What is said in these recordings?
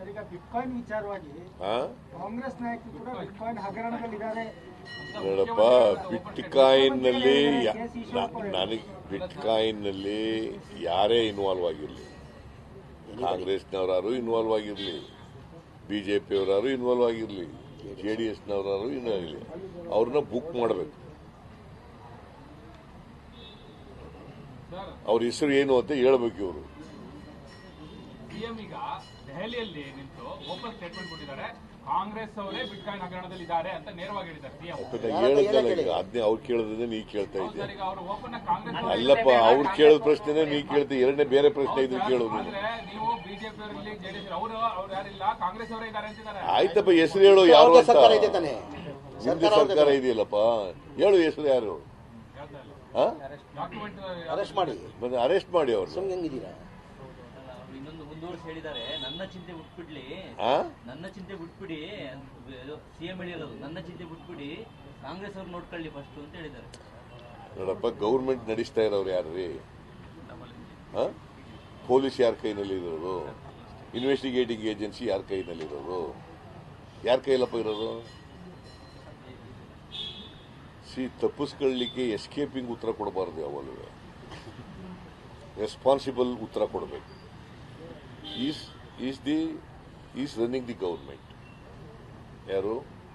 Sir ಈಗ bitcoin ವಿಚಾರವಾಗಿ ಆ ಕಾಂಗ್ರೆಸ್ ನಾಯಕರು ಕೂಡ ಬಿಟ್ಕಾಯಿನ್ ಹಗರಣದಲ್ಲಿದ್ದಾರೆ ನೋಡಪ್ಪ ಬಿಟ್ಕಾಯಿನ್ನಲ್ಲಿ ನನಗೆ ಬಿಟ್ಕಾಯಿನ್ನಲ್ಲಿ ಯಾರೇ ಇನ್ವಾಲ್ವ್ ಆಗಿರಲಿ ಕಾಂಗ್ರೆಸ್ನವರಾರು ಇನ್ವಾಲ್ವ್ ಆಗಿರಲಿ ಬಿಜೆಪಿಯವರಾರು ಇನ್ವಾಲ್ವ್ ಆಗಿರಲಿ ಜೆ ಡಿ ಎಸ್ನವರಾರು ಇನ್ವಾಲ್ವ್ ಆಗಲಿ ಅವ್ರನ್ನ ಬುಕ್ ಮಾಡಬೇಕು ಅವ್ರ ಹೆಸರು ಏನು ಅಂತ ಹೇಳ್ಬೇಕು ಇವರು ಸಿಎಂ ಈಗ ದೆಹಲಿಯಲ್ಲಿ ನಿಂತು ಓಪನ್ ಸ್ಟೇಟ್ಮೆಂಟ್ ಕೊಟ್ಟಿದ್ದಾರೆ ಕಾಂಗ್ರೆಸ್ ಅವರೇ ಬಿಟ್ಕಾಯಿನ್ ಹಗರಣದಲ್ಲಿ ಇದ್ದಾರೆ ಅಂತ ನೇರವಾಗಿ ಹೇಳಿದ್ದಾರೆ ಸಿಎಂ ಹೇಳಿದ್ದಲ್ಲ ಈಗ ಅದನ್ನೇ ಅವ್ರು ಕೇಳೋದನ್ನೇ ನೀ ಕೇಳ್ತಾ ಇದ್ದೆ ಸರ್ ಈಗ ಅವರು ಓಪನ್ ಕಾಂಗ್ರೆಸ್ ಅಲ್ಲಪ್ಪ ಅವ್ರು ಕೇಳಿದ ಪ್ರಶ್ನೆನೇ ನೀ ಕೇಳ್ತಿ ಎರಡನೇ ಬೇರೆ ಪ್ರಶ್ನೆ ಇದ್ರು ಕೇಳೋದು ನೀನು. ಆದ್ರೆ ನೀವು ಬಿಜೆಪಿ ಅವರಲ್ಲಿ ಜೆಡಿಎಸ್ ಅವರು ಅವ್ರು ಯಾರಿಲ್ಲ ಕಾಂಗ್ರೆಸ್ ಅವರೇ ಇದ್ದಾರೆ ಅಂತಿದ್ದಾರೆ ಆಯ್ತಪ್ಪ ಹೆಸರು ಹೇಳು ಯಾರು ಅವ್ರದ್ದೇ ಅಂತ ಸರ್ಕಾರ ಇದೆ ತಾನೆ ನಿಮ್ದು ಸರ್ಕಾರ ಇದೆಯಲ್ಲಪ್ಪ ಹೇಳು ಹೆಸರು ಯಾರು ಹೇಳ್ತಾ ಇಲ್ಲ ಹಾ? ಡಾಕ್ಯುಮೆಂಟ್ ಅರೆಸ್ಟ್ ಮಾಡಿ ಬಂದು ಅರೆಸ್ಟ್ ಮಾಡಿ ಅವ್ರು ಸುಮ್ನೆ ಹೆಂಗಿದ್ದೀರಾ ಅವ್ರು ಇನ್ನೊಂದು ಮುಂದುವರಿಸಿ ಹೇಳಿದ್ದಾರೆ ನನ್ನ ಚಿಂತೆ ಬಿಟ್ಬಿಡ್ಲಿ ಆ? ನನ್ನ ಚಿಂತೆ ಬಿಟ್ಬಿಡಿ ಸಿಎಂ ಹೇಳಿರೋದು ನನ್ನ ಚಿಂತೆ ಬಿಟ್ಬಿಡಿ ಕಾಂಗ್ರೆಸ್ ಅವ್ರು ನೋಡ್ಕೊಳ್ಳಿ ಫಸ್ಟ್ ಅಂತ ಹೇಳಿದ್ದಾರೆ ನೋಡಪ್ಪ ಗೌರ್ಮೆಂಟ್ ನಡೆಸ್ತಾ ಇರೋರು ಯಾರ್ರಿ ಆ? ಪೊಲೀಸ್ ಯಾರ ಕೈನಲ್ಲಿ ಇರೋದು ಇನ್ವೆಸ್ಟಿಗೇಟಿಂಗ್ ಏಜೆನ್ಸಿ ಯಾರ ಕೈನಲ್ಲಿ ಇರೋದು ಯಾರ ಕೈಲಪ್ಪ ಇರೋದು ಸಿ ತಪ್ಪಿಸ್ಕೊಳ್ಳಿಕ್ಕೆ ಎಸ್ಕೇಪಿಂಗ್ ಉತ್ತರ ಕೊಡಬಾರ್ದು ಯಾವಾಗಲೂ ರೆಸ್ಪಾನ್ಸಿಬಲ್ ಉತ್ತರ ಕೊಡಬೇಕು is is the is running the government ಯಾರು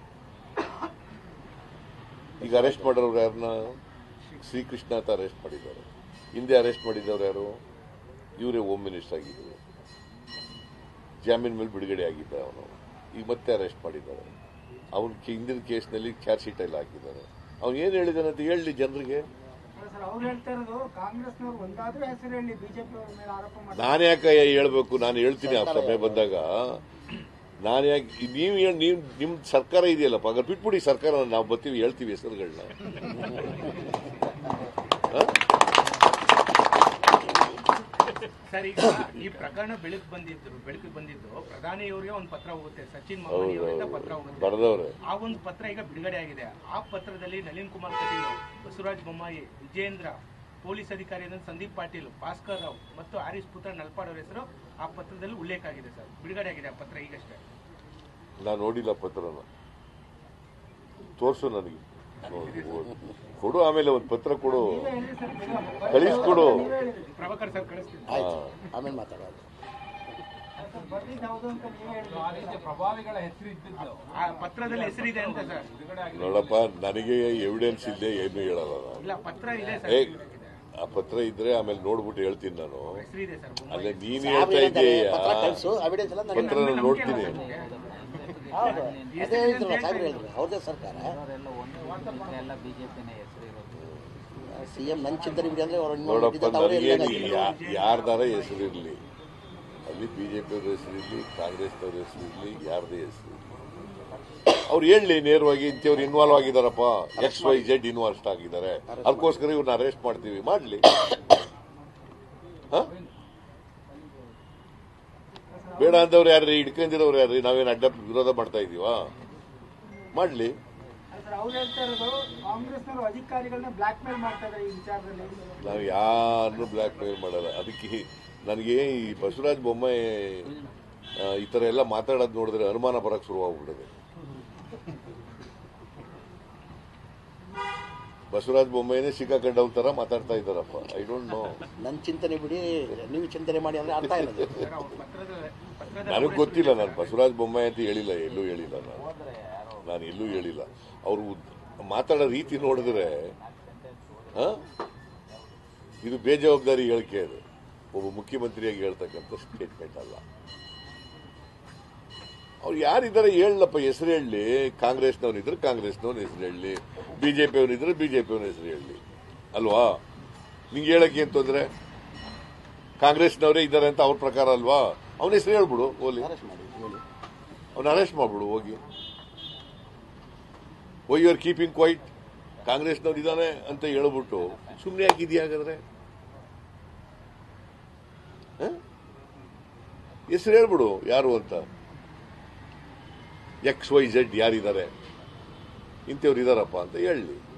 ಈಗ ಅರೆಸ್ಟ್ ಮಾಡೋರು ಯಾರನ್ನ ಶ್ರೀಕೃಷ್ಣ ಅಂತ ಅರೆಸ್ಟ್ ಮಾಡಿದ್ದಾರೆ ಹಿಂದೆ ಅರೆಸ್ಟ್ ಮಾಡಿದವರು ಯಾರು ಇವರೇ ಹೋಮ್ ಮಿನಿಸ್ಟರ್ ಆಗಿದ್ರು ಜಾಮೀನ್ ಮೇಲೆ ಬಿಡುಗಡೆ ಆಗಿದ್ದ ಅವನು ಈಗ ಮತ್ತೆ ಅರೆಸ್ಟ್ ಮಾಡಿದ್ದಾರೆ ಅವನ ಹಿಂದಿನ ಕೇಸ್ನಲ್ಲಿ ಚಾರ್ಜ್ ಶೀಟ್ ಎಲ್ಲ ಹಾಕಿದ್ದಾರೆ ಅವ್ನು ಏನು ಹೇಳಿದಾನೆ ಅಂತ ಹೇಳಿ ಜನರಿಗೆ ಸರ್ ಅವ್ರು ಹೇಳ್ತಾ ಇರೋದು ಕಾಂಗ್ರೆಸ್ನವ್ರು ಒಂದಾದ್ರೂ ಹೆಸರು ಹೇಳಿ ಬಿಜೆಪಿ ಅವ್ರ ಮೇಲೆ ಆರೋಪ ಮಾಡ್ತಾರೆ ನಾನು ಯಾಕೆ ಹೇಳ್ಬೇಕು ನಾನು ಹೇಳ್ತೀನಿ ಆ ಸಮಯ ಬಂದಾಗ ನಾನು ಯಾಕೆ ನೀವು ಹೇಳಿ ನೀವು ನಿಮ್ಮ ಸರ್ಕಾರ ಇದೆಯಲ್ಲಪ್ಪ ಹಾಗಾದ್ರೆ ಬಿಟ್ಬಿಡಿ ಸರ್ಕಾರ ನಾವು ಬರ್ತೀವಿ ಹೇಳ್ತೀವಿ ಹೆಸರುಗಳನ್ನ ಸರ್ ಈಗ ಈ ಪ್ರಕರಣ ಬೆಳಕು ಬಂದಿದ್ರು ಬೆಳಕಿಗೆ ಬಂದಿದ್ದು ಪ್ರಧಾನಿಯವರಿಗೆ ಒಂದು ಪತ್ರ ಹೋಗುತ್ತೆ ಸಚಿನ್ ಮಹಮನಿ ಅವರಿಂದ ಪತ್ರ ಹೋಗುತ್ತೆ ಬರೆದವ್ರೆ ಆ ಒಂದು ಪತ್ರ ಈಗ ಬಿಡುಗಡೆ ಆಗಿದೆ ಆ ಪತ್ರದಲ್ಲಿ ನಳಿನ್ ಕುಮಾರ್ ಕಟೀಲ್ ಬಸವರಾಜ ಬೊಮ್ಮಾಯಿ ವಿಜೇಂದ್ರ ಪೊಲೀಸ್ ಅಧಿಕಾರಿಯಾದ ಸಂದೀಪ್ ಪಾಟೀಲ್ ಭಾಸ್ಕರ್ ರಾವ್ ಮತ್ತು ಆರಿಸ್ ಪುತ್ರ ನಲ್ಪಾಡ್ ಅವರ ಹೆಸರು ಆ ಪತ್ರದಲ್ಲಿ ಉಲ್ಲೇಖ ಆಗಿದೆ ಸರ್ ಬಿಡುಗಡೆ ಆಗಿದೆ ಆ ಪತ್ರ ಈಗಷ್ಟೇ ನಾನು ನೋಡಿಲ್ಲ ಪತ್ರನ ತೋರ್ಸು ನನಗೆ ನೋಡಿ, ಓದು. ಕೊಡು ಆಮೇಲೆ ಒಂದು ಪತ್ರ ಕೊಡು ನೀವೇ ಹೇಳಿ ಸರ್ ಬೇಗ. ಕಳಿಸ್ಕೊಡು ನೀವೇ ಹೇಳಿ. ಪ್ರಭಾಕರ್ ಸರ್ ಕಳಿಸ್ತೀನಿ ಆಯ್ತು ಆಮೇಲೆ ಮಾತಾಡೋದು ಸರ್, ಬರ್ದಿದ್ದು ಯಾವುದು ಅಂತ ನೀವೇ ಹೇಳಿ ಆ ರೀತಿ ಪ್ರಭಾವಿಗಳ ಹೆಸರು ಇದ್ದಿದ್ದು ಆ ಪತ್ರದಲ್ಲಿ ಹೆಸರಿದೆ ಅಂತ ಸರ್ ಬಿಡುಗಡೆ ಆಗಿದೆ ನೋಡಪ್ಪ ನನಗೆ ಎವಿಡೆನ್ಸ್ ಇಲ್ಲದೆ ಏನು ಹೇಳಲ್ಲ ನಾನು ಇಲ್ಲ ಪತ್ರ ಇದೆ ಏ ಸರ್ ಆ ಪತ್ರ ಇದ್ರೆ ಆಮೇಲೆ ನೋಡ್ಬಿಟ್ಟು ಹೇಳ್ತೀನಿ ನಾನು ಹೆಸರಿದೆ ಸರ್ ಬೊಮ್ಮಾಯಿ. ಅಲ್ಲೇ ನೀನ್ ಸಾಹೇಬ್ರು ಹೇಳ್ತಾ ಹೇಳಿದ್ದಾರೆ, ಇದೀಯ ಪತ್ರ ಕಳಿಸು ಎವಿಡೆನ್ಸ್ ಎಲ್ಲ ನನಗೆ ಪತ್ರ ನಾನು ನೋಡ್ತೀನಿ ಹೌದು ಅದೇ ಹೇಳಿದ್ರಲ್ಲ ಸಾಹೇಬ್ರು ಹೇಳಿದ್ರು ಅವ್ರದೇ ಸರ್ಕಾರ ಎಲ್ಲ ಬಿಜೆಪಿನೇ ಹೆಸರು ಇರೋದು ಸಿಎಂ ನನ್ನ ಚಿಂತನೆ ಬಿಡಿ ಅಂದ್ರೆ ಅವ್ರು ಇನ್ನೊಂದು ನೋಡಪ್ಪ ಇದ್ದಿದ್ದು ಅವರೇ ನನಗೇನು ಹೇಳಿದ್ದಾರೆ. ಯಾರ್ದಾರ ಹೆಸರು ಇರಲಿ ಅಲ್ಲಿ ಬಿಜೆಪಿ ಅವ್ರ ಹೆಸರು ಇರಲಿ ಕಾಂಗ್ರೆಸ್ನವ್ರ ಹೆಸರು ಇರಲಿ ಯಾರ್ದೇ ಹೆಸರು ಇರಲಿ ಅವ್ರು ಹೇಳಲಿ ನೇರವಾಗಿ ಇಂಥವ್ರು ಇನ್ವಾಲ್ವ್ ಆಗಿದಾರಪ್ಪ ಎಕ್ಸ್ ವೈ ಜೆಡ್ ಇನ್ವಾಲ್ವ್ ಆಗಿದ್ದಾರೆ ಅದಕ್ಕೋಸ್ಕರ ಇವ್ರನ್ನ ಅರೆಸ್ಟ್ ಮಾಡ್ತೀವಿ ಮಾಡ್ಲಿ ಹ? ಬೇಡ ಅಂದವ್ರು ಯಾರ್ರಿ ಹಿಡ್ಕೊಂಡಿರೋರು ಯಾರ್ರಿ ನಾವೇನು ಅಡ್ಡ ವಿರೋಧ ಮಾಡ್ತಾ ಇದೀವಾ ಮಾಡ್ಲಿ ಸರ್ ಅವ್ರು ಹೇಳ್ತಾ ಇರೋದು ಕಾಂಗ್ರೆಸ್ನವರು ಅಧಿಕಾರಿಗಳನ್ನ ಬ್ಲಾಕ್ ಮೇಲ್ ಮಾಡ್ತಾ ಇದ್ದಾರೆ ಈ ವಿಚಾರದಲ್ಲಿ ನಾವು ಯಾರನ್ನೂ ಬ್ಲ್ಯಾಕ್ ಮೇಲ್ ಮಾಡಲ್ಲ ಅದಕ್ಕೆ ನನಗೆ ಈ ಬಸವರಾಜ ಬೊಮ್ಮಾಯಿ ಆ, ಈ ಥರ ಎಲ್ಲ ಮಾತಾಡೋದು ನೋಡಿದ್ರೆ ಅನುಮಾನ ಬರಕ್ಕೆ ಶುರುವಾಗ್ಬಿಟ್ಟಿದೆ ಬಸವರಾಜ ಬೊಮ್ಮಾಯಿನೇ ಸಿಕ್ಕಾಕೊಂಡವ್ ಥರ ಮಾತಾಡ್ತಾ ಇದ್ದಾರಪ್ಪ ಐ ಡೋಂಟ್ ನೋ ನನ್ನ ಚಿಂತನೆ ಬಿಡಿ ನೀವು ಚಿಂತನೆ ಮಾಡಿ ಅಂದ್ರೆ ಅರ್ಥ ಇರೋದು ಸರ್ ಅವ್ರ ಪತ್ರದ ಪತ್ರದ ನನಗೆ ಗೊತ್ತಿಲ್ಲ ನಾನು ಬಸವರಾಜ ಬೊಮ್ಮಾಯಿ ಅಂತ ಹೇಳಿಲ್ಲ ಎಲ್ಲೂ ಹೇಳಿಲ್ಲ ನಾನು ನಾನು ಎಲ್ಲೂ ಹೇಳಿಲ್ಲ ಅವರು ಮಾತಾಡೋ ರೀತಿ ನೋಡಿದ್ರೆ ಆ? ಇದು ಬೇಜವಾಬ್ದಾರಿ ಹೇಳಿಕೆ ಅದು ಒಬ್ಬ ಮುಖ್ಯಮಂತ್ರಿಯಾಗಿ ಹೇಳ್ತಕ್ಕಂಥ ಸ್ಟೇಟ್ಮೆಂಟ್ ಅಲ್ಲ ಅವ್ರು ಯಾರಿದ್ದಾರೆ ಹೇಳಪ್ಪ ಹೆಸರು ಹೇಳಲಿ ಕಾಂಗ್ರೆಸ್ನವನಿದ್ರೆ ಕಾಂಗ್ರೆಸ್ನವನ ಹೆಸರು ಹೇಳಲಿ ಬಿಜೆಪಿ ಅವನಿದ್ರೆ ಬಿಜೆಪಿ ಅವನ ಹೆಸರು ಹೇಳಲಿ ಅಲ್ವಾ ನಿಂಗೆ ಹೇಳಕ್ಕೆ ಏನ್ ತೊಂದ್ರೆ ಕಾಂಗ್ರೆಸ್ನವರೇ ಇದ್ದಾರೆ ಅಂತ ಅವ್ರ ಪ್ರಕಾರ ಅಲ್ವಾ ಅವನ ಹೆಸರು ಹೇಳ್ಬಿಡು ಹೋಲಿ ಅರೆಸ್ಟ್ ಮಾಡಿ ಹೇಳಿ ಅವನ ಅರೆಸ್ಟ್ ಮಾಡ್ಬಿಡು ಹೋಗಿ why you are keeping quiet ಕಾಂಗ್ರೆಸ್ನವ್ರು ಇದ್ದಾನೆ ಅಂತ ಹೇಳ್ಬಿಟ್ಟು ಸುಮ್ಮನೆ ಹಾಕಿದ್ಯಾ ಹಾಗಾದ್ರೆ ಹೆಸರು ಹೇಳ್ಬಿಡು ಯಾರು ಅಂತ ಎಕ್ಸ್ ವೈ ಝೆಡ್ ಯಾರಿದ್ದಾರೆ ಇಂಥವ್ರು ಇದಾರಪ್ಪ ಅಂತ ಹೇಳಲಿ